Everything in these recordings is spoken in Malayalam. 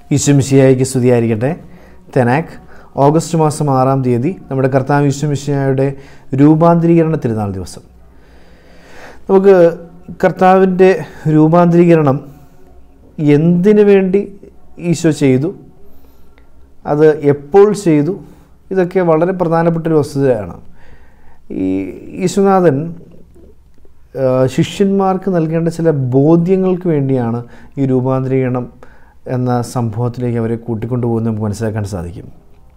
ഈശ്വമിശിയായിക്ക് സ്തുതിയായിരിക്കട്ടെ തെനാക്ക് ഓഗസ്റ്റ് മാസം ആറാം തീയതി നമ്മുടെ കർത്താവ് ഈശ്വമിശിയായുടെ രൂപാന്തരീകരണ തിരുനാൾ ദിവസം നമുക്ക് കർത്താവിൻ്റെ രൂപാന്തരീകരണം എന്തിനു വേണ്ടി ഈശോ ചെയ്തു അത് എപ്പോൾ ചെയ്തു ഇതൊക്കെ വളരെ പ്രധാനപ്പെട്ടൊരു വസ്തുതയാണ് ഈ ഈശ്വനാഥൻ ആ, ശിഷ്യന്മാർക്ക് നൽകേണ്ട ചില ബോധ്യങ്ങൾക്ക് വേണ്ടിയാണ് ഈ രൂപാന്തരീകരണം എന്ന സംഭവത്തിലേക്ക് അവരെ കൂട്ടിക്കൊണ്ടുപോകുന്നത് നമുക്ക് മനസ്സിലാക്കാൻ സാധിക്കും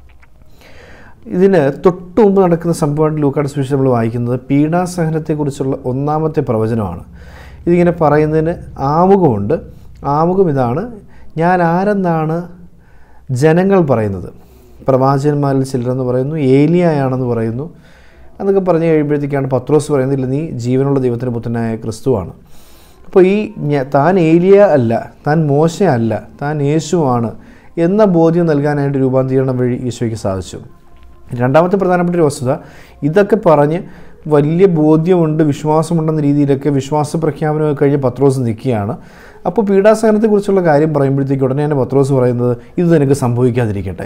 ഇതിന് തൊട്ട് മുമ്പ് നടക്കുന്ന സംഭവമായിട്ട് ലൂക്കാട് സുവിശേഷം നമ്മൾ വായിക്കുന്നത് പീഡാസഹനത്തെക്കുറിച്ചുള്ള ഒന്നാമത്തെ പ്രവചനമാണ് ഇതിങ്ങനെ പറയുന്നതിന് ആമുഖമുണ്ട് ആമുഖം ഇതാണ് ഞാൻ ആരെന്നാണ് ജനങ്ങൾ പറയുന്നത് പ്രവാചകന്മാരിൽ ചിലരെന്ന് പറയുന്നു ഏലിയായാണെന്ന് പറയുന്നു എന്നൊക്കെ പറഞ്ഞു കഴിയുമ്പോഴത്തേക്കാണ് പത്രോസ് പറയുന്നത് ഇല്ല നീ ജീവനുള്ള ദൈവത്തിൻ്റെ പുത്രനായ ക്രിസ്തുവാണ് അപ്പോൾ ഈ ഞ- താൻ ഏലിയ അല്ല താൻ മോശ അല്ല താൻ യേശുവാണ് എന്ന ബോധ്യം നൽകാനായിട്ട് രൂപാന്തരീകരണം വഴി ഈശോയ്ക്ക് സാധിച്ചു രണ്ടാമത്തെ പ്രധാനപ്പെട്ട ഒരു വസ്തുത ഇതൊക്കെ പറഞ്ഞ് വലിയ ബോധ്യമുണ്ട് വിശ്വാസമുണ്ടെന്ന രീതിയിലൊക്കെ വിശ്വാസ പ്രഖ്യാപനമൊക്കെ കഴിഞ്ഞ് പത്രോസ് നിൽക്കുകയാണ് അപ്പോൾ പീഡാസഹനത്തെക്കുറിച്ചുള്ള കാര്യം പറയുമ്പോഴത്തേക്ക് ഉടനെ തന്നെ പത്രോസ് പറയുന്നത് ഇത് നിനക്ക് സംഭവിക്കാതിരിക്കട്ടെ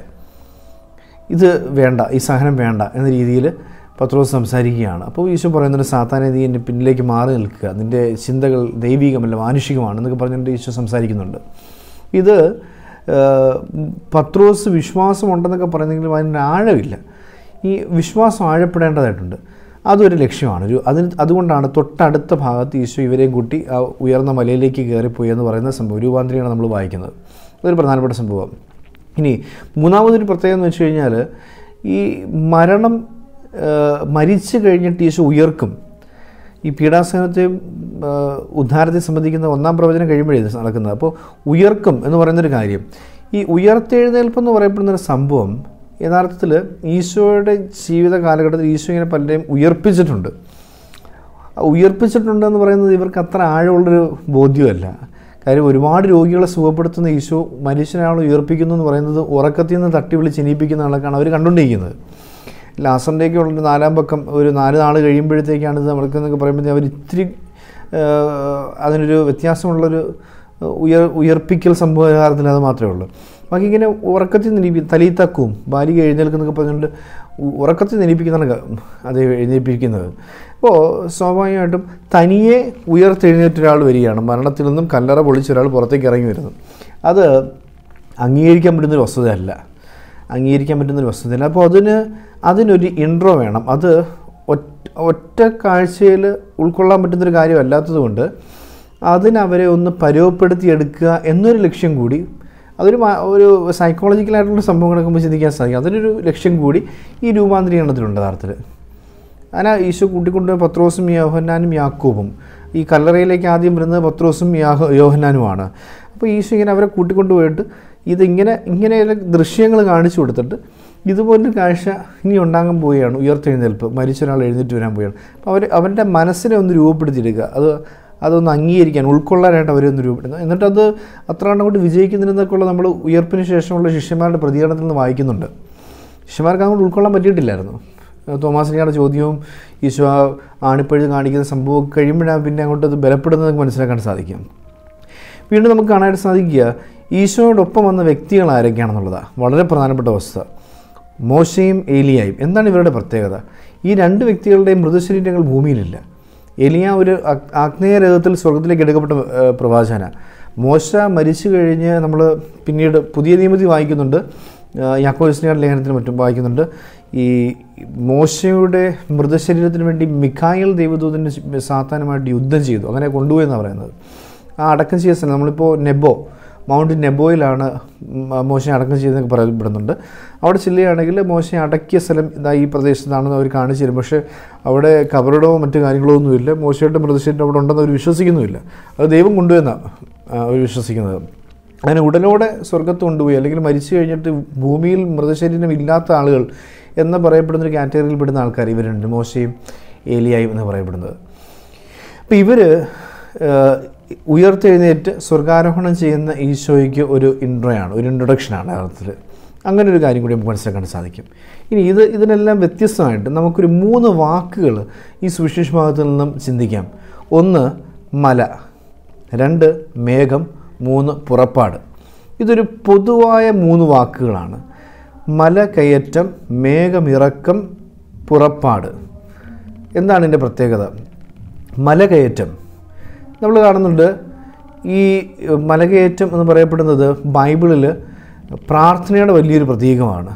ഇത് വേണ്ട ഈ സഹനം വേണ്ട എന്ന രീതിയിൽ പത്രോസ് സംസാരിക്കുകയാണ് അപ്പോൾ ഈശോ പറയുന്നുണ്ട് സാത്താനെ നീ എൻ്റെ പിന്നിലേക്ക് മാറി നിൽക്കുക നിൻ്റെ ചിന്തകൾ ദൈവികമല്ല മാനുഷികമാണ് എന്നൊക്കെ പറഞ്ഞുകൊണ്ട് ഈശോ സംസാരിക്കുന്നുണ്ട് ഇത് ആ, പത്രോസ് വിശ്വാസമുണ്ടെന്നൊക്കെ പറയുന്നെങ്കിലും അതിന് ആഴമില്ല ഈ വിശ്വാസം ആഴപ്പെടേണ്ടതായിട്ടുണ്ട് അതൊരു ലക്ഷ്യമാണ് ഒരു അതിന് അതുകൊണ്ടാണ് തൊട്ടടുത്ത ഭാഗത്ത് ഈശോ ഇവരെയും കൂട്ടി ആ ഉയർന്ന മലയിലേക്ക് കയറിപ്പോയി എന്ന് പറയുന്ന സംഭവം രൂപാന്തരിയാണ് നമ്മൾ വായിക്കുന്നത് അതൊരു പ്രധാനപ്പെട്ട സംഭവം ഇനി മൂന്നാമതൊരു പ്രത്യേകത എന്ന് വെച്ച് കഴിഞ്ഞാൽ ഈ മരണം ആ, മരിച്ചു കഴിഞ്ഞിട്ട് ഈശോ ഉയർക്കും ഈ പീഡാസനത്തെയും ആ, ഉദ്ധാരത്തെ സംബന്ധിക്കുന്ന ഒന്നാം പ്രവചനം കഴിയുമ്പോഴേ ഇത് നടക്കുന്നത് അപ്പോൾ ഉയർക്കും എന്ന് പറയുന്നൊരു കാര്യം ഈ ഉയർത്തെഴുന്നേൽപ്പ് എന്ന് പറയപ്പെടുന്നൊരു സംഭവം യഥാർത്ഥത്തിൽ ഈശോയുടെ ജീവിത കാലഘട്ടത്തിൽ ഈശോ ഇങ്ങനെ പലരെയും ഉയർപ്പിച്ചിട്ടുണ്ട് ആ ഉയർപ്പിച്ചിട്ടുണ്ടെന്ന് പറയുന്നത് ഇവർക്ക് അത്ര ആഴമുള്ളൊരു ബോധ്യമല്ല കാര്യം ഒരുപാട് രോഗികളെ സുഖപ്പെടുത്തുന്ന ഈശോ മനുഷ്യനാൾ ഉയർപ്പിക്കുന്നു എന്ന് പറയുന്നത് ഉറക്കത്തിൽ നിന്ന് തട്ടി വിളിച്ച് എണീപ്പിക്കുന്ന ആളൊക്കെയാണ് അവർ കണ്ടുകൊണ്ടിരിക്കുന്നത് ലാസറിൻ്റെയൊക്കെ ഉള്ള നാലാം പക്കം ഒരു നാല് നാൾ കഴിയുമ്പോഴത്തേക്കാണ് ഇത് നടക്കുന്നതൊക്കെ പറയുമ്പോൾ അവർ ഇത്തിരി ആ, അതിനൊരു വ്യത്യാസമുള്ളൊരു ഉയർ ഉയർപ്പിക്കൽ സംഭവകാരത്തിൽ അത് മാത്രമേ ഉള്ളൂ ബാക്കി ഇങ്ങനെ ഉറക്കത്തിൽ നിരീപ്പി തലീത്തക്കും ബാലിക എഴുന്നേൽക്കുന്നൊക്കെ പറഞ്ഞുകൊണ്ട് ഉ- ഉറക്കത്തിൽ നിരീപ്പിക്കുന്നതാണ് ക- അത് എഴുന്നേൽപ്പിക്കുന്നത് അപ്പോൾ സ്വാഭാവികമായിട്ടും തനിയെ ഉയർത്തെഴുന്നേറ്റ ഒരാൾ വരികയാണ് മരണത്തിൽ നിന്നും കല്ലറ പൊളിച്ച ഒരാൾ പുറത്തേക്ക് ഇറങ്ങി വരുന്നു അത് അംഗീകരിക്കാൻ പറ്റുന്നൊരു വസ്തുതയല്ല അംഗീകരിക്കാൻ പറ്റുന്നൊരു വസ്തുതയല്ല അപ്പോൾ അതിന് അതിനൊരു ഇൻട്രോ വേണം അത് ഒറ്റ ഒറ്റ കാഴ്ചയിൽ ഉൾക്കൊള്ളാൻ പറ്റുന്നൊരു കാര്യമല്ലാത്തതുകൊണ്ട് അതിനവരെ ഒന്ന് പരുവപ്പെടുത്തിയെടുക്കുക എന്നൊരു ലക്ഷ്യം കൂടി അതൊരു മാ- ഒരു സൈക്കോളജിക്കലായിട്ടുള്ള സംഭവങ്ങളൊക്കെ നമുക്ക് ചിന്തിക്കാൻ സാധിക്കും അതിനൊരു ലക്ഷ്യം കൂടി ഈ രൂപാന്തരീകരണത്തിലുണ്ട് യഥാർത്ഥത്തിൽ അങ്ങനെ ഈശോ കൂട്ടിക്കൊണ്ട് പത്രോസും യോഹന്നാനും യാക്കോബും ഈ കല്ലറയിലേക്ക് ആദ്യം വരുന്നത് പത്രോസും യാഹോ യോഹന്നാനുമാണ് അപ്പോൾ ഈശോ ഇങ്ങനെ അവരെ കൂട്ടിക്കൊണ്ടുപോയിട്ട് ഇതിങ്ങനെ ഇങ്ങനെയുള്ള ദൃശ്യങ്ങൾ കാണിച്ചു കൊടുത്തിട്ട് ഇതുപോലൊരു കാഴ്ച ഇനി ഉണ്ടാകാൻ പോവുകയാണ് ഉയർത്തെഴുന്നേൽപ്പ് മരിച്ച ഒരാൾ എഴുന്നേറ്റ് വരാൻ പോവുകയാണ് അപ്പോൾ അവർ അവൻ്റെ മനസ്സിനെ ഒന്ന് രൂപപ്പെടുത്തിയെടുക്കുക അത് അതൊന്ന് അംഗീകരിക്കാൻ ഉൾക്കൊള്ളാനായിട്ട് അവരെ ഒന്ന് രൂപപ്പെടുന്നത് എന്നിട്ട് അത് അത്ര കണ്ട് കൊണ്ട് വിജയിക്കുന്നതിനൊക്കെയുള്ള നമ്മൾ ഉയർപ്പിന് ശേഷമുള്ള ശിഷ്യന്മാരുടെ പ്രതികരണത്തിൽ നിന്ന് വായിക്കുന്നുണ്ട് ശിഷ്യന്മാർക്ക് അങ്ങോട്ട് ഉൾക്കൊള്ളാൻ പറ്റിയിട്ടില്ലായിരുന്നു തോമാസിനിയുടെ ചോദ്യവും ഈശോ ആ ആണിപ്പഴുത് കാണിക്കുന്ന സംഭവം കഴിയുമ്പോഴാണ് പിന്നെ അങ്ങോട്ട് അത് ബലപ്പെടുന്നത് നമുക്ക് മനസ്സിലാക്കാൻ സാധിക്കും വീണ്ടും നമുക്ക് കാണാനായിട്ട് സാധിക്കുക ഈശോയോടൊപ്പം വന്ന വ്യക്തികൾ ആരൊക്കെയാണെന്നുള്ളതാണ് വളരെ പ്രധാനപ്പെട്ട വസ്തുത മോശയും ഏലിയായും എന്താണ് ഇവരുടെ പ്രത്യേകത ഈ രണ്ട് വ്യക്തികളുടെയും മൃതശരീരങ്ങൾ ഭൂമിയിലില്ല എലിയ ഒരു അഗ്- ആഗ്നേയരഥത്തിൽ സ്വർഗത്തിലേക്ക് എടുക്കപ്പെട്ട ഏഹ്, പ്രവാചകനാണ് മോശ മരിച്ചു കഴിഞ്ഞ് നമ്മൾ പിന്നീട് പുതിയ നിയമത്തിൽ വായിക്കുന്നുണ്ട് യാക്കോസ്നിയുടെ ലേഖനത്തിനും മറ്റും വായിക്കുന്നുണ്ട് ഈ മോശയുടെ മൃതശരീരത്തിന് വേണ്ടി മിഖായൽ ദൈവദൂതൻ്റെ സാത്താനുമായിട്ട് യുദ്ധം ചെയ്തു അങ്ങനെ കൊണ്ടുപോയി എന്നാണ് പറയുന്നത് ആ അടക്കം ചെയ്ത സ്ഥലം നമ്മളിപ്പോൾ നെബോ മൗണ്ട് നെബോയിലാണ് മ- മോശയെ അടക്കം ചെയ്തതെന്നൊക്കെ പറയപ്പെടുന്നുണ്ട് അവിടെ ചെല്ലുകയാണെങ്കിൽ മോശയെ അടക്കിയ സ്ഥലം ഇതാ ഈ പ്രദേശത്താണെന്ന് അവർ കാണിച്ചു തരും പക്ഷേ അവിടെ കബറിടമോ മറ്റു കാര്യങ്ങളോ ഒന്നുമില്ല മോശയുടെ മൃതശരീരം അവിടെ ഉണ്ടെന്ന് അവർ വിശ്വസിക്കുന്നുമില്ല അത് ദൈവം കൊണ്ടുവന്നാണ് അവർ വിശ്വസിക്കുന്നത് അങ്ങനെ ഉടലോടെ സ്വർഗത്ത് കൊണ്ടുപോയി അല്ലെങ്കിൽ മരിച്ചു കഴിഞ്ഞിട്ട് ഭൂമിയിൽ മൃതശരീരം ഇല്ലാത്ത ആളുകൾ എന്ന് പറയപ്പെടുന്ന ഒരു കാറ്റഗറിയിൽ പെടുന്ന ആൾക്കാർ ഇവരുണ്ട് മോശയും ഏലിയായും എന്ന് പറയപ്പെടുന്നത് അപ്പോൾ ഇവർ ഉയർത്തെഴുന്നേറ്റ് സ്വർഗാരോഹണം ചെയ്യുന്ന ഈശോയ്ക്ക് ഒരു ഇൻട്രോയാണ് ഒരു ഇൻട്രൊഡക്ഷനാണ് യഥാർത്ഥത്തിൽ അങ്ങനെ ഒരു കാര്യം കൂടി നമുക്ക് മനസ്സിലാക്കാൻ സാധിക്കും ഇനി ഇത് ഇതിനെല്ലാം വ്യത്യസ്തമായിട്ട് നമുക്കൊരു മൂന്ന് വാക്കുകൾ ഈ സുവിശേഷ ഭാഗത്തിൽ നിന്നും ചിന്തിക്കാം ഒന്ന് മല രണ്ട് മേഘം മൂന്ന് പുറപ്പാട് ഇതൊരു പൊതുവായ മൂന്ന് വാക്കുകളാണ് മല കയറ്റം മേഘമിറക്കം പുറപ്പാട് എന്താണ് ഇതിൻ്റെ പ്രത്യേകത മലകയറ്റം നമ്മൾ കാണുന്നുണ്ട് ഈ മലകയറ്റം എന്ന് പറയപ്പെടുന്നത് ബൈബിളിൽ പ്രാർത്ഥനയുടെ വലിയൊരു പ്രതീകമാണ്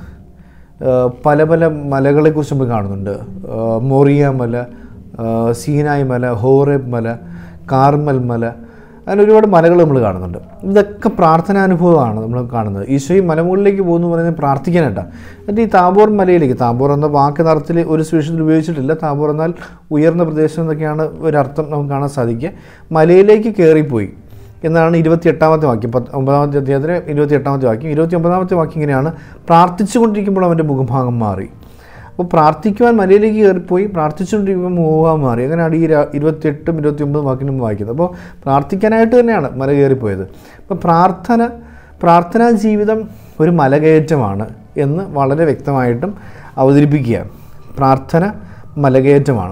ഏഹ് പല പല മലകളെക്കുറിച്ച് നമ്മൾ കാണുന്നുണ്ട് ഏഹ് മൊറിയ മല ഏഹ് സീനായ് മല ഹോറേബ് മല കാർമൽ മല അങ്ങനെ ഒരുപാട് മലകൾ നമ്മൾ കാണുന്നുണ്ട് ഇതൊക്കെ പ്രാർത്ഥനാനുഭവമാണ് നമ്മൾ കാണുന്നത് ഈശോ ഈ മലമുകളിലേക്ക് പോകുന്നു പറയുന്നത് പ്രാർത്ഥിക്കാനായിട്ടാണ് എന്നിട്ട് ഈ താബോർ മലയിലേക്ക് താബോർ എന്ന വാക്ക് അർത്ഥത്തിൽ ഒരു സുവിശേഷത്തിൽ ഉപയോഗിച്ചിട്ടില്ല താബോർ എന്നാൽ ഉയർന്ന പ്രദേശം എന്നൊക്കെയാണ് ഒരർത്ഥം നമുക്ക് കാണാൻ സാധിക്കുക മലയിലേക്ക് കയറിപ്പോയി എന്നാണ് ഇരുപത്തി എട്ടാമത്തെ വാക്യം പത്ത് ഒമ്പതാമത്തെ അധ്യായത്തിലെ ഇരുപത്തി എട്ടാമത്തെ വാക്യം ഇരുപത്തി ഒമ്പതാമത്തെ വാക്യം ഇങ്ങനെയാണ് പ്രാർത്ഥിച്ചുകൊണ്ടിരിക്കുമ്പോൾ അവൻ്റെ മുഖഭാഗം മാറി അപ്പോൾ പ്രാർത്ഥിക്കുവാൻ മലയിലേക്ക് കയറിപ്പോയി പ്രാർത്ഥിച്ചുകൊണ്ടിരിക്കുമ്പോൾ മുഖഭാഗം മാറി അങ്ങനെയാണ് ഈ ര- ഇരുപത്തിയെട്ടും ഇരുപത്തി ഒമ്പതും വാക്യം നമ്മൾ വായിക്കുന്നത് അപ്പോൾ പ്രാർത്ഥിക്കാനായിട്ട് തന്നെയാണ് മല കയറിപ്പോയത് അപ്പോൾ പ്രാർത്ഥന പ്രാർത്ഥനാ ജീവിതം ഒരു മലകയറ്റമാണ് എന്ന് വളരെ വ്യക്തമായിട്ടും അവതരിപ്പിക്കുക പ്രാർത്ഥന മലകയറ്റമാണ്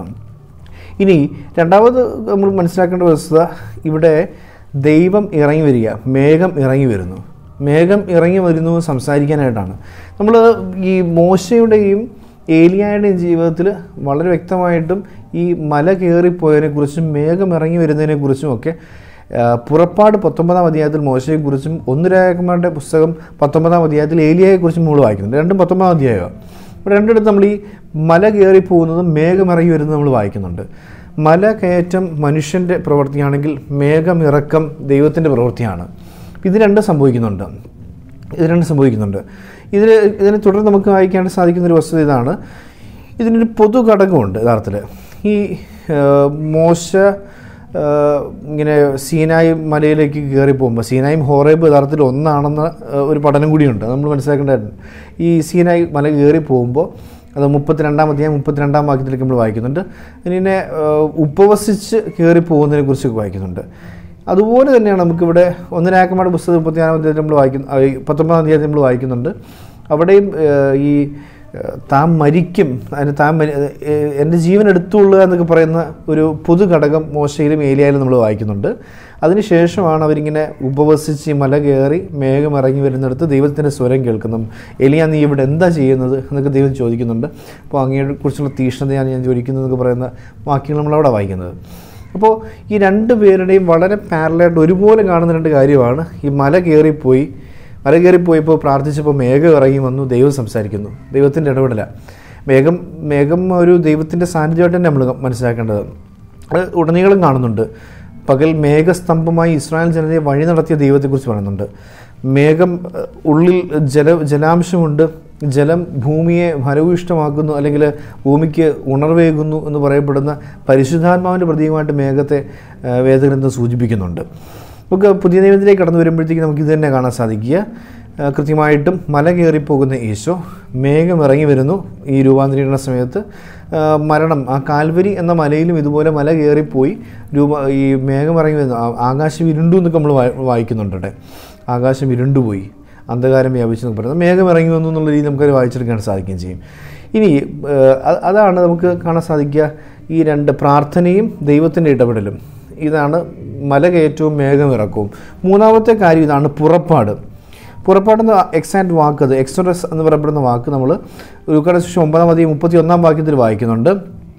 ഇനി രണ്ടാമത് നമ്മൾ മനസ്സിലാക്കേണ്ട വസ്തുത ഇവിടെ ദൈവം ഇറങ്ങി വരിക മേഘം ഇറങ്ങി വരുന്നു മേഘം ഇറങ്ങി വരുന്നു സംസാരിക്കാനായിട്ടാണ് നമ്മൾ ഈ മോശയുടെയും ഏലിയായുടെയും ജീവിതത്തിൽ വളരെ വ്യക്തമായിട്ടും ഈ മല കയറിപ്പോയതിനെക്കുറിച്ചും മേഘം ഇറങ്ങി വരുന്നതിനെക്കുറിച്ചും ഒക്കെ ആ, പുറപ്പാട് പത്തൊമ്പതാം അധ്യായത്തിൽ മോശയെക്കുറിച്ചും ഒന്ന് രാജകുമാരുടെ പുസ്തകം പത്തൊമ്പതാം അധ്യായത്തിൽ ഏലിയയെക്കുറിച്ചും നമ്മൾ വായിക്കുന്നുണ്ട് രണ്ടും പത്തൊമ്പതാം അധ്യായമാണ് ഇവിടെ രണ്ടിടത്ത് നമ്മൾ ഈ മല കയറി പോകുന്നതും മേഘമിറങ്ങി വരുന്നതും നമ്മൾ വായിക്കുന്നുണ്ട് മല കയറ്റം മനുഷ്യൻ്റെ പ്രവൃത്തിയാണെങ്കിൽ മേഘമിറക്കം ദൈവത്തിൻ്റെ പ്രവൃത്തിയാണ് ഇത് രണ്ടും സംഭവിക്കുന്നുണ്ട് ഇത് രണ്ടും സംഭവിക്കുന്നുണ്ട് ഇതിൽ ഇതിനെ തുടർന്ന് നമുക്ക് വായിക്കാൻ സാധിക്കുന്ന ഒരു വസ്തുത ഇതാണ് ഇതിനൊരു പൊതു ഘടകമുണ്ട് യഥാർത്ഥത്തിൽ ഈ ആ, മോശ ആ, ഇങ്ങനെ സീനായി മലയിലേക്ക് കയറി പോകുമ്പോൾ സീനായും ഹോറേബ് യഥാർത്ഥത്തിൽ ഒന്നാണെന്ന ആ, ഒരു പഠനം കൂടിയുണ്ട് അത് നമ്മൾ മനസ്സിലാക്കേണ്ടതായിട്ടുണ്ട് ഈ സീനായി മല കയറി പോകുമ്പോൾ അത് മുപ്പത്തിരണ്ടാം അധ്യായം മുപ്പത്തിരണ്ടാം വാക്യത്തിലേക്ക് നമ്മൾ വായിക്കുന്നുണ്ട് ഇതിനെ ആ, ഉപവസിച്ച് കയറി പോകുന്നതിനെ കുറിച്ചൊക്കെ വായിക്കുന്നുണ്ട് അതുപോലെ തന്നെയാണ് നമുക്കിവിടെ ഒന്നിനാക്കമാട് പുസ്തകം മുപ്പത്തിനാലാം അധ്യായത്തിൽ നമ്മൾ വായിക്കുന്നു ആ, ഈ പത്തൊമ്പതാം അധ്യായത്തിൽ നമ്മൾ വായിക്കുന്നുണ്ട് അവിടെയും ഏഹ്, ഈ ഏഹ്, താൻ മരിക്കും അതിന് താൻ മരി ഏഹ്, എൻ്റെ ജീവൻ എടുത്തുകൊള്ളുക എന്നൊക്കെ പറയുന്ന ഒരു പൊതു ഘടകം മോശയിലും ഏലിയായാലും നമ്മൾ വായിക്കുന്നുണ്ട് അതിനുശേഷമാണ് അവരിങ്ങനെ ഉപവസിച്ച് ഈ മല കയറി മേഘം ഇറങ്ങി വരുന്നിടത്ത് ദൈവത്തിൻ്റെ സ്വരം കേൾക്കുന്നു എലിയ നീ ഇവിടെ എന്താ ചെയ്യുന്നത് എന്നൊക്കെ ദൈവം ചോദിക്കുന്നുണ്ട് അപ്പോൾ അങ്ങയെ കുറിച്ചുള്ള തീഷ്ണതയാണ് ഞാൻ ചോദിക്കുന്നത് എന്നൊക്കെ പറയുന്ന വാക്യങ്ങൾ നമ്മളവിടെ വായിക്കുന്നത് അപ്പോൾ ഈ രണ്ട് പേരുടെയും വളരെ പാരലായിട്ട് ഒരുപോലെ കാണുന്ന രണ്ട് കാര്യമാണ് ഈ മല കയറിപ്പോയി മല കയറിപ്പോയപ്പോൾ പ്രാർത്ഥിച്ചപ്പോൾ മേഘം ഇറങ്ങി വന്നു ദൈവം സംസാരിക്കുന്നു ദൈവത്തിൻ്റെ ഇടപെടല മേഘം മേഘം ഒരു ദൈവത്തിൻ്റെ സാന്നിധ്യമായിട്ട് തന്നെ നമ്മൾ മനസ്സിലാക്കേണ്ടത് അത് ഉടനീളം കാണുന്നുണ്ട് പകൽ മേഘസ്തംഭമായി ഇസ്രായേൽ ജനതയെ വഴി നടത്തിയ ദൈവത്തെക്കുറിച്ച് പറയുന്നുണ്ട് മേഘം ഏഹ്, ഉള്ളിൽ ജല ജലാംശമുണ്ട് ജലം ഭൂമിയെ ഫലഭൂയിഷ്ടമാക്കുന്നു അല്ലെങ്കിൽ ഭൂമിക്ക് ഉണർവേകുന്നു എന്ന് പറയപ്പെടുന്ന പരിശുദ്ധാത്മാവിൻ്റെ പ്രതീകമായിട്ട് മേഘത്തെ ഏഹ്, വേദഗ്രന്ഥം സൂചിപ്പിക്കുന്നുണ്ട് നമുക്ക് പുതിയ നിയമത്തിലേക്ക് കടന്നു വരുമ്പോഴത്തേക്ക് നമുക്ക് ഇത് തന്നെ കാണാൻ സാധിക്കുക ഏഹ്, കൃത്യമായിട്ടും മല കയറിപ്പോകുന്ന ഈശോ മേഘം ഇറങ്ങി വരുന്നു ഈ രൂപാന്തരീകരണ സമയത്ത് ഏഹ്, മരണം ആ കാൽവരി എന്ന മലയിലും ഇതുപോലെ മല കയറിപ്പോയി രൂപ ഈ മേഘം ഇറങ്ങി വരുന്നു ആ- ആകാശം ഇരുണ്ടു എന്നൊക്കെ നമ്മൾ വായി- വായിക്കുന്നുണ്ട് ഇവിടെ ആകാശം ഇരുണ്ടുപോയി അന്ധകാരം വ്യാപിച്ചു എന്നൊക്കെ പറയുന്നത് മേഘം ഇറങ്ങി വന്നു എന്നുള്ള രീതിയിൽ നമുക്കത് വായിച്ചെടുക്കാൻ സാധിക്കുകയും ചെയ്യും ഇനി ഏഹ്, അ- അതാണ് നമുക്ക് കാണാൻ സാധിക്കുക ഈ രണ്ട് പ്രാർത്ഥനയും ദൈവത്തിൻ്റെ ഇടപെടലും ഇതാണ് മലകയറ്റവും മേഘമിറക്കവും മൂന്നാമത്തെ കാര്യം ഇതാണ് പുറപ്പാട് പുറപ്പാടെന്ന എക്സാക്ട് വാക്ക് അത് എക്സോഡസ് എന്ന് പറയപ്പെടുന്ന വാക്ക് നമ്മൾ ലൂക്കാട് ശേഷം ഒമ്പതാം അധികം മുപ്പത്തി ഒന്നാം വാക്യത്തിൽ വായിക്കുന്നുണ്ട്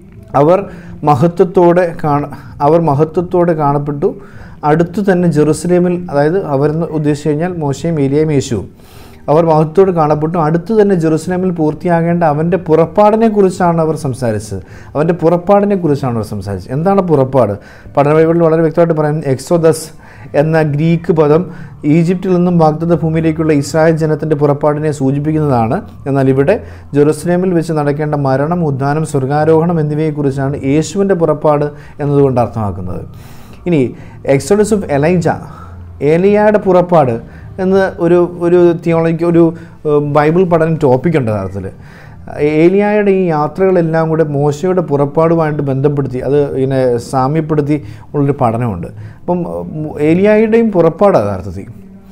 അവർ മഹത്വത്തോടെ കാണ അവർ മഹത്വത്തോടെ കാണപ്പെട്ടു അടുത്തു തന്നെ ജെറുസലേമിൽ അതായത് അവരെന്ന് ഉദ്ദേശിച്ചു കഴിഞ്ഞാൽ മോശയും ഏലിയയും യേശുവും അവർ മഹത്വത്തോട് കാണപ്പെട്ടു അടുത്തു തന്നെ ജെറുസലേമിൽ പൂർത്തിയാകേണ്ട അവൻ്റെ പുറപ്പാടിനെ കുറിച്ചാണ് അവർ സംസാരിച്ചത് അവൻ്റെ പുറപ്പാടിനെ കുറിച്ചാണ് അവർ സംസാരിച്ചത് എന്താണ് പുറപ്പാട് പഠന ബൈബിളിൽ വളരെ വ്യക്തമായിട്ട് പറയുന്നത് എക്സോദസ് എന്ന ഗ്രീക്ക് പദം ഈജിപ്തിൽ നിന്നും വാഗ്ദത്ത ഭൂമിയിലേക്കുള്ള ഇസ്രായേൽ ജനത്തിൻ്റെ പുറപ്പാടിനെ സൂചിപ്പിക്കുന്നതാണ് എന്നാൽ ഇവിടെ ജെറുസലേമിൽ വെച്ച് നടക്കേണ്ട മരണം ഉദ്ധാനം സ്വർഗാരോഹണം എന്നിവയെക്കുറിച്ചാണ് യേശുവിൻ്റെ പുറപ്പാട് എന്നതുകൊണ്ട് അർത്ഥമാക്കുന്നത് ഇനി എക്സോഡസ് ഓഫ് എലൈജ ഏലിയയുടെ പുറപ്പാട് എന്ന് ഒരു ഒരു തിയോളജി ഒരു ഏഹ്, ബൈബിൾ പഠനം ടോപ്പിക്കുണ്ട് യഥാർത്ഥത്തിൽ ഏലിയായുടെ ഈ യാത്രകളെല്ലാം കൂടെ മോശയുടെ പുറപ്പാടുമായിട്ട് ബന്ധപ്പെടുത്തി അത് ഇങ്ങനെ സാമ്യപ്പെടുത്തി ഉള്ളൊരു പഠനമുണ്ട് അപ്പം ഉം, ഏലിയായുടെയും പുറപ്പാട് യഥാർത്ഥത്തിൽ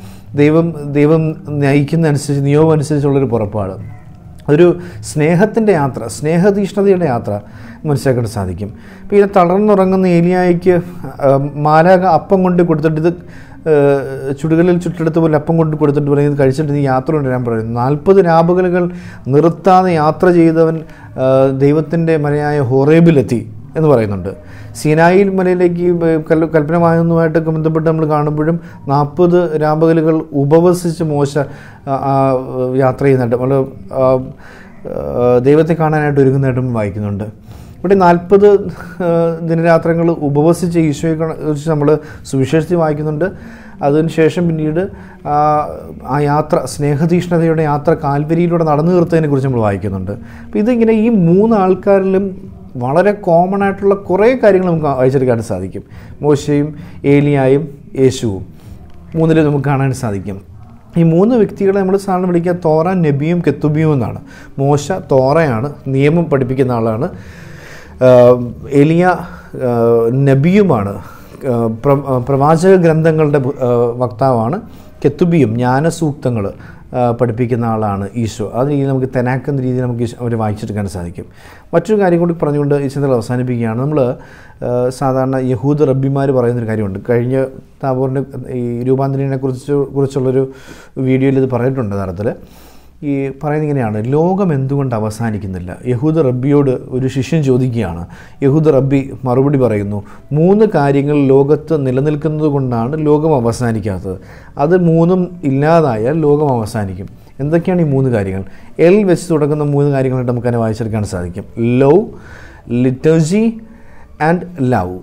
ദൈവം ദൈവം നയിക്കുന്ന അനുസരിച്ച് നിയോഗം അനുസരിച്ചുള്ളൊരു പുറപ്പാട് ഒരു സ്നേഹത്തിൻ്റെ യാത്ര സ്നേഹതീഷ്ണതയുടെ യാത്ര മനസ്സിലാക്കാൻ സാധിക്കും ഇപ്പോൾ ഇങ്ങനെ തളർന്നുറങ്ങുന്ന ഏലിയായിക്ക് ആ, മാലാക അപ്പം കൊണ്ട് കൊടുത്തിട്ട് ഇത് ഏഹ്, ചുടുകളിൽ ചുട്ടെടുത്ത പോലെ അപ്പം കൊണ്ട് കൊടുത്തിട്ട് പറയുന്നത് കഴിച്ചിട്ട് നീ യാത്ര കൊണ്ടുവരാൻ പറയുന്നു നാൽപ്പത് രാപകലുകൾ നിർത്താതെ യാത്ര ചെയ്തവൻ ഏഹ്, ദൈവത്തിൻ്റെ മലയായ ഹോറേബിലെത്തി എന്ന് പറയുന്നുണ്ട് സീനായിൽ മലയിലേക്ക് കൽ കൽപ്പനമായതുമായിട്ടൊക്കെ ബന്ധപ്പെട്ട് നമ്മൾ കാണുമ്പോഴും നാൽപ്പത് രാപകലുകൾ ഉപവസിച്ച് മോശ ആ, ആ, യാത്ര ചെയ്യുന്നുണ്ട് നമ്മൾ ആ, ആ, ദൈവത്തെ കാണാനായിട്ട് ഒരുങ്ങുന്നതായിട്ടും വായിക്കുന്നുണ്ട് ഇവിടെ നാൽപ്പത് ദിനരാത്രങ്ങൾ ഉപവസിച്ച് ഈശോയെ കാണ- കുറിച്ച് നമ്മൾ സുവിശേഷത്തിൽ വായിക്കുന്നുണ്ട് അതിനുശേഷം പിന്നീട് ആ, ആ യാത്ര സ്നേഹതീഷ്ണതയുടെ യാത്ര കാൽവരിയിലൂടെ നടന്നു തീർത്തതിനെ കുറിച്ച് നമ്മൾ വായിക്കുന്നുണ്ട് അപ്പോൾ ഇതിങ്ങനെ ഈ മൂന്ന് ആൾക്കാരിലും വളരെ കോമൺ ആയിട്ടുള്ള കുറേ കാര്യങ്ങൾ നമുക്ക് വായിച്ചെടുക്കാൻ സാധിക്കും മോശയും ഏലിയായും യേശുവും മൂന്നിലും നമുക്ക് കാണാൻ സാധിക്കും ഈ മൂന്ന് വ്യക്തികളെ നമ്മൾ സാധാരണ വിളിക്കുക തോറ നബിയും കെത്തുബിയും എന്നാണ് മോശ തോറയാണ് നിയമം പഠിപ്പിക്കുന്ന ആളാണ് ആഹ് എലിയ ആഹ് നബിയുമാണ് ആഹ് പ്ര- ആഹ് പ്രവാചക ഗ്രന്ഥങ്ങളുടെ ബു- ആഹ് വക്താവാണ് കെത്തുബിയും ജ്ഞാനസൂക്തങ്ങൾ പഠിപ്പിക്കുന്ന ആളാണ് ഈശോ അത് രീതിയിൽ നമുക്ക് തെനാക്കുന്ന രീതിയിൽ നമുക്ക് ഈശോ- അവരെ വായിച്ചെടുക്കാൻ സാധിക്കും മറ്റൊരു കാര്യം കൂടി പറഞ്ഞുകൊണ്ട് ഈ ചിന്തകൾ അവസാനിപ്പിക്കുകയാണ് നമ്മൾ സാധാരണ യഹൂദ റബ്ബിമാർ പറയുന്നൊരു കാര്യമുണ്ട് കഴിഞ്ഞ താബോറിൻ്റെ ഈ രൂപാന്തരീനെ കുറിച്ച് കുറിച്ചുള്ളൊരു വീഡിയോയിൽ ഇത് പറഞ്ഞിട്ടുണ്ട് യഥാർത്ഥത്തിൽ ഈ പറയുന്നത് ഇങ്ങനെയാണ് ലോകം എന്തുകൊണ്ട് അവസാനിക്കുന്നില്ല യഹൂദ റബ്ബിയോട് ഒരു ശിഷ്യൻ ചോദിക്കുകയാണ് യഹൂദ റബ്ബി മറുപടി പറയുന്നു മൂന്ന് കാര്യങ്ങൾ ലോകത്ത് നിലനിൽക്കുന്നത് കൊണ്ടാണ് ലോകം അവസാനിക്കാത്തത് അത് മൂന്നും ഇല്ലാതായാൽ ലോകം അവസാനിക്കും എന്തൊക്കെയാണ് ഈ മൂന്ന് കാര്യങ്ങൾ എൽ വെച്ച് തുടങ്ങുന്ന മൂന്ന് കാര്യങ്ങളായിട്ട് നമുക്ക് അതിനെ വായിച്ചെടുക്കാൻ സാധിക്കും ലവ് ലിറ്റർജി ആൻഡ് ലവ്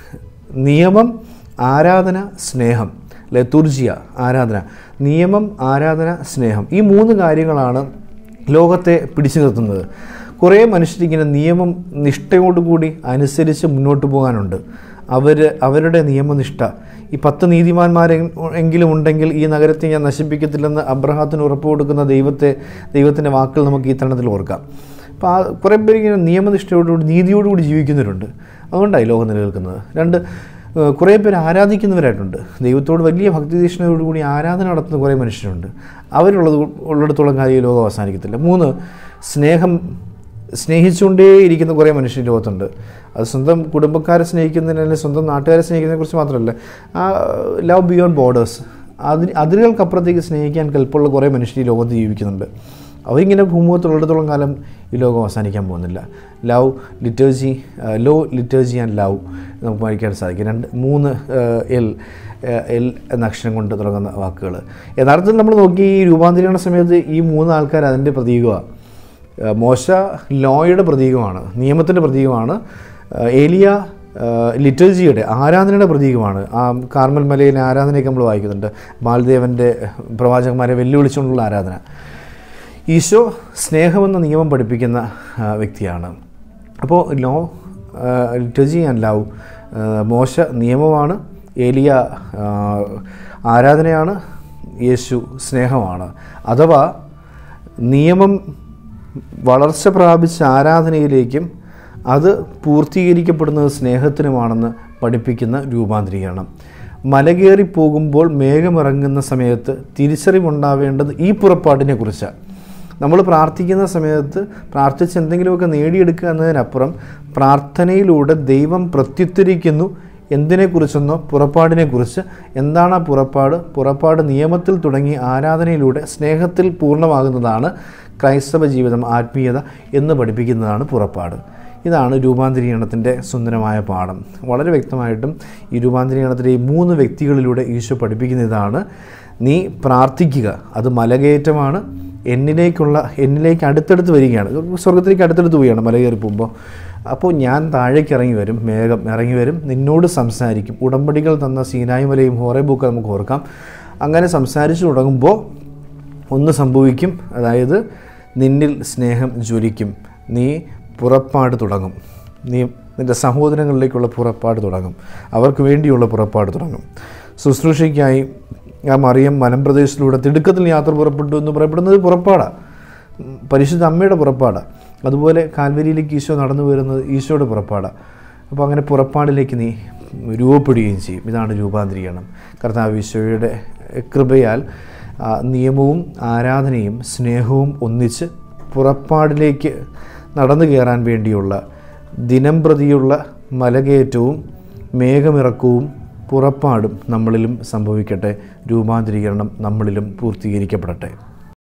നിയമം ആരാധന സ്നേഹം ലത്തുർജിയ ആരാധന നിയമം ആരാധന സ്നേഹം ഈ മൂന്ന് കാര്യങ്ങളാണ് ലോകത്തെ പിടിച്ചു നിർത്തുന്നത് കുറേ മനുഷ്യരിങ്ങനെ നിയമം നിഷ്ഠയോടുകൂടി അനുസരിച്ച് മുന്നോട്ട് പോകാനുണ്ട് അവർ അവരുടെ നിയമനിഷ്ഠ ഈ പത്ത് നീതിമാന്മാരെ എങ്കിലും ഉണ്ടെങ്കിൽ ഈ നഗരത്തെ ഞാൻ നശിപ്പിക്കത്തില്ലെന്ന് അബ്രഹാത്തിന് ഉറപ്പ് കൊടുക്കുന്ന ദൈവത്തെ ദൈവത്തിൻ്റെ വാക്കുകൾ നമുക്ക് ഈ തരണത്തിൽ ഓർക്കാം അപ്പോൾ ആ കുറേ പേര് ഇങ്ങനെ നിയമനിഷ്ഠയോടുകൂടി നീതിയോടുകൂടി ജീവിക്കുന്നവരുണ്ട് അതുകൊണ്ടായി ലോകം നിലനിൽക്കുന്നത് രണ്ട് ഏഹ് കുറേ പേര് ആരാധിക്കുന്നവരായിട്ടുണ്ട് ദൈവത്തോട് വലിയ ഭക്തിതീഷ്ണയോടുകൂടി ആരാധന നടത്തുന്ന കുറേ മനുഷ്യരുണ്ട് അവരുള്ളത് ഉള്ളിടത്തോളം കാര്യം ഈ ലോകം അവസാനിക്കത്തില്ല മൂന്ന് സ്നേഹം സ്നേഹിച്ചുകൊണ്ടേയിരിക്കുന്ന കുറേ മനുഷ്യർ ഈ ലോകത്തുണ്ട് അത് സ്വന്തം കുടുംബക്കാരെ സ്നേഹിക്കുന്നതിന് അല്ലെങ്കിൽ സ്വന്തം നാട്ടുകാരെ സ്നേഹിക്കുന്നതിനെ കുറിച്ച് മാത്രമല്ല ആ ലവ് ബിയോണ്ട് ബോർഡേഴ്സ് അതിന് അതിരുകൾക്കപ്പുറത്തേക്ക് സ്നേഹിക്കാൻ കൽപ്പുള്ള കുറേ മനുഷ്യർ ഈ ലോകത്ത് ജീവിക്കുന്നുണ്ട് അവരിങ്ങനെ ഭൂമുഖത്തുള്ളിടത്തോളം കാലം ഈ ലോകം അവസാനിക്കാൻ പോകുന്നില്ല love liturgy law liturgy and love നമുക്ക് വായിക്കാൻ സാധിക്കും രണ്ട് മൂന്ന് എൽ എൽ എന്ന അക്ഷരം കൊണ്ട് തുടങ്ങുന്ന വാക്കുകൾ യഥാർത്ഥത്തിൽ നമ്മൾ നോക്കി ഈ രൂപാന്തരീകരണ സമയത്ത് ഈ മൂന്ന് ആൾക്കാർ അതിൻ്റെ പ്രതീകമാണ് ഏഹ് മോശ ലോയുടെ പ്രതീകമാണ് നിയമത്തിൻ്റെ പ്രതീകമാണ് ഏഹ് ഏലിയ ഏഹ് ലിറ്റർജിയുടെ ആരാധനയുടെ പ്രതീകമാണ് ആ കാർമൽ മലയിലെ ആരാധനയൊക്കെ നമ്മൾ വായിക്കുന്നുണ്ട് ബാൽദേവൻ്റെ പ്രവാചകന്മാരെ വെല്ലുവിളിച്ചുകൊണ്ടുള്ള ആരാധന ഈശോ സ്നേഹമെന്ന നിയമം പഠിപ്പിക്കുന്ന ആ, വ്യക്തിയാണ് അപ്പോൾ ലോ ലിറ്റർജി ആൻഡ് ലവ് മോശ നിയമമാണ് ഏലിയ ആ, ആരാധനയാണ് യേശു സ്നേഹമാണ് അഥവാ നിയമം വളർച്ച പ്രാപിച്ച ആരാധനയിലേക്കും അത് പൂർത്തീകരിക്കപ്പെടുന്നത് സ്നേഹത്തിനുമാണെന്ന് പഠിപ്പിക്കുന്ന രൂപാന്തരീകരണം മലകേറി പോകുമ്പോൾ മേഘമിറങ്ങുന്ന സമയത്ത് തിരിച്ചറിവുണ്ടാവേണ്ടത് ഈ പുറപ്പാടിനെ കുറിച്ചാണ് നമ്മൾ പ്രാർത്ഥിക്കുന്ന സമയത്ത് പ്രാർത്ഥിച്ച് എന്തെങ്കിലുമൊക്കെ നേടിയെടുക്കുക എന്നതിനപ്പുറം പ്രാർത്ഥനയിലൂടെ ദൈവം പ്രത്യുത്തരിക്കുന്നു എന്തിനെക്കുറിച്ചെന്നോ പുറപ്പാടിനെക്കുറിച്ച് എന്താണ് ആ പുറപ്പാട് പുറപ്പാട് നിയമത്തിൽ തുടങ്ങി ആരാധനയിലൂടെ സ്നേഹത്തിൽ പൂർണ്ണമാകുന്നതാണ് ക്രൈസ്തവ ജീവിതം ആത്മീയത എന്ന് പഠിപ്പിക്കുന്നതാണ് പുറപ്പാട് ഇതാണ് രൂപാന്തരീകരണത്തിൻ്റെ സുന്ദരമായ പാഠം വളരെ വ്യക്തമായിട്ടും ഈ രൂപാന്തരീകരണത്തിലെ ഈ മൂന്ന് വ്യക്തികളിലൂടെ ഈശോ പഠിപ്പിക്കുന്ന ഇതാണ് നീ പ്രാർത്ഥിക്കുക അത് മലകയറ്റമാണ് എന്നിലേക്കുള്ള എന്നിലേക്ക് അടുത്തടുത്ത് വരികയാണ് സ്വർഗത്തിലേക്ക് അടുത്തടുത്ത് പോവുകയാണ് മല കയറി പോകുമ്പോൾ അപ്പോൾ ഞാൻ താഴേക്ക് ഇറങ്ങി വരും മേഘം ഇറങ്ങി വരും നിന്നോട് സംസാരിക്കും ഉടമ്പടികൾ തന്ന സീനായി മലയും ഹോറേബുക്ക് നമുക്ക് ഓർക്കാം അങ്ങനെ സംസാരിച്ചു തുടങ്ങുമ്പോൾ ഒന്ന് സംഭവിക്കും അതായത് നിന്നിൽ സ്നേഹം ജ്വലിക്കും നീ പുറപ്പാട് തുടങ്ങും നീ നിൻ്റെ സഹോദരങ്ങളിലേക്കുള്ള പുറപ്പാട് തുടങ്ങും അവർക്ക് വേണ്ടിയുള്ള പുറപ്പാട് തുടങ്ങും ശുശ്രൂഷയ്ക്കായി ആ മറിയം മലമ്പ്രദേശത്തിലൂടെ തിടുക്കത്തിൽ യാത്ര പുറപ്പെട്ടു എന്ന് പറയപ്പെടുന്നത് പുറപ്പാടാണ് പരിശുദ്ധ അമ്മയുടെ പുറപ്പാടാണ് അതുപോലെ കാൽവരിയിലേക്ക് ഈശോ നടന്നു വരുന്നത് ഈശോയുടെ പുറപ്പാടാണ് അപ്പോൾ അങ്ങനെ പുറപ്പാടിലേക്ക് നീ രൂപപ്പെടുകയും ചെയ്യും ഇതാണ് രൂപാന്തരീകരണം കർത്താവ് ഈശോയുടെ കൃപയാൽ ആ, നിയമവും ആരാധനയും സ്നേഹവും ഒന്നിച്ച് പുറപ്പാടിലേക്ക് നടന്നു കയറാൻ വേണ്ടിയുള്ള ദിനം പ്രതിയുള്ള മലകയറ്റവും മേഘമിറക്കവും പുറപ്പാടും നമ്മളിലും സംഭവിക്കട്ടെ രൂപാന്തരീകരണം നമ്മളിലും പൂർത്തീകരിക്കപ്പെടട്ടെ